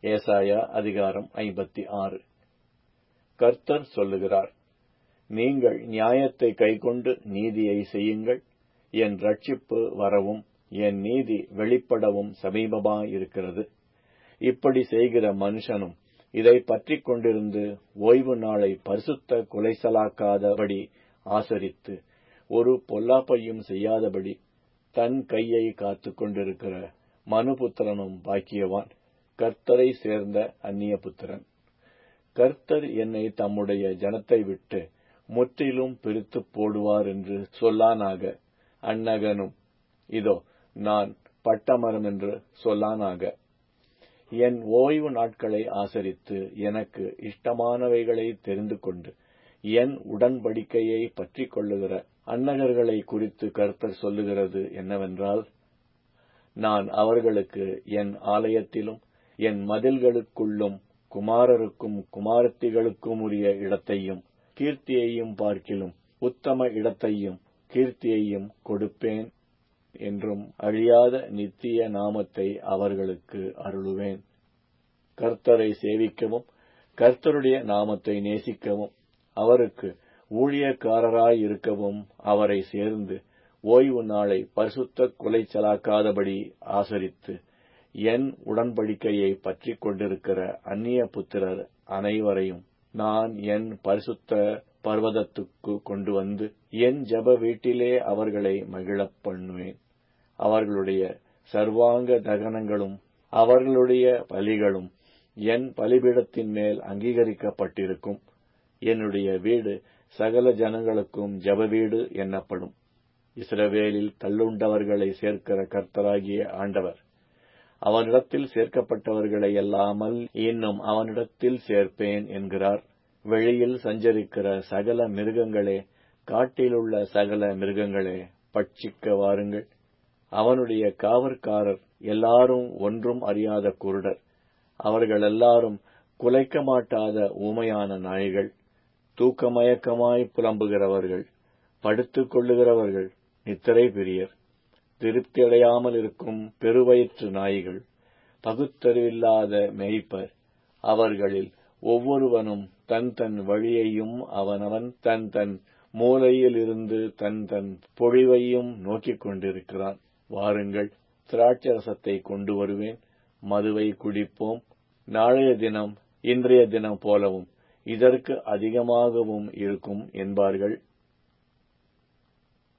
ஏசாயா அதிகாரம் ஐம்பத்தி ஆறு கர்த்தர் சொல்லுகிறார் நீங்கள் நியாயத்தை கைக்கொண்டு நீதியை செய்யுங்கள் என் ரட்சிப்பு வரவும் என் நீதி வெளிப்படவும் சமீபமாயிருக்கிறது இப்படி செய்கிற மனுஷனும் இதை பற்றிக் கொண்டிருந்து ஓய்வு நாளை பரிசுத்த குலைசலாக்காதபடி ஆசரித்து ஒரு பொல்லாப்பையும் செய்யாதபடி தன் கையை காத்துக் கொண்டிருக்கிற மனுபுத்திரனும் பாக்கியவான் கர்த்தரை சேர்ந்த அந்நிய புத்திரன் கர்த்தர் என்னை தம்முடைய ஜனத்தை விட்டு முற்றிலும் பிரித்துப் போடுவார் என்று சொல்லானாக அந்நகனும் இதோ நான் பட்டமரம் என்று சொல்லானாக என் ஓய்வு நாட்களை ஆசரித்து எனக்கு இஷ்டமானவைகளை தெரிந்து கொண்டு என் உடன்படிக்கையை பற்றிக் கொள்ளுகிற அன்னகர்களை குறித்து கர்த்தர் சொல்லுகிறது என்னவென்றால் நான் அவர்களுக்கு என் ஆலயத்திலும் என் மதில்களுக்குள்ளும் குமாரருக்கும் குமாரத்திகளுக்கும் உரிய இடத்தையும் கீர்த்தியையும் பார்க்கிலும் உத்தம இடத்தையும் கீர்த்தியையும் கொடுப்பேன் என்றும் அழியாத நித்திய நாமத்தை அவர்களுக்கு அருளுவேன் கர்த்தரை சேவிக்கவும் கர்த்தருடைய நாமத்தை நேசிக்கவும் அவருக்கு ஊழியக்காரராயிருக்கவும் அவரை சேர்ந்து ஓய்வு நாளை பரிசுத்த குலைச்சலாக்காதபடி ஆசரித்து என் உடன்படிக்கையை பற்றிக் கொண்டிருக்கிற அந்நிய புத்திரர் அனைவரையும் நான் என் பரிசுத்த பர்வதத்துக்கு கொண்டு வந்து என் ஜப வீட்டிலே அவர்களை மகிழப் பண்ணுவேன் அவர்களுடைய சர்வாங்க தகனங்களும் அவர்களுடைய பலிகளும் என் பலிபீடத்தின் மேல் அங்கீகரிக்கப்பட்டிருக்கும் என்னுடைய வீடு சகல ஜனங்களுக்கும் ஜப வீடு என்னப்படும் இஸ்ரவேலில் தள்ளுண்டவர்களை சேர்க்கிற கர்த்தராகிய ஆண்டவர் அவனிடத்தில் சேர்க்கப்பட்டவர்களை அல்லாமல் இன்னும் அவனிடத்தில் சேர்ப்பேன் என்கிறார் வெளியில் சஞ்சரிக்கிற சகல மிருகங்களே காட்டிலுள்ள சகல மிருகங்களே பட்சிக்க வாருங்கள் அவனுடைய காவற்காரர் எல்லாரும் ஒன்றும் அறியாத குருடர் அவர்கள் எல்லாரும் குலைக்க மாட்டாத ஊமையான நாய்கள் தூக்கமயக்கமாய் புலம்புகிறவர்கள் படுத்துக் கொள்ளுகிறவர்கள் நித்திரை பிரியர் திருப்தியடையாமல் இருக்கும் பெருவயிற்று நாய்கள் பகுத்தறிவில்லாத மேய்ப்பர் அவர்களில் ஒவ்வொருவனும் தன் தன் வழியையும் அவனவன் தன் தன் மூலையில் இருந்து தன் தன் பொழிவையும் நோக்கிக் கொண்டிருக்கிறான் வாருங்கள் திராட்சரசத்தை கொண்டு வருவேன் மதுவை குடிப்போம் நாளைய தினம் இன்றைய தினம் போலவும் இதற்கு அதிகமாகவும் இருக்கும் என்பார்கள்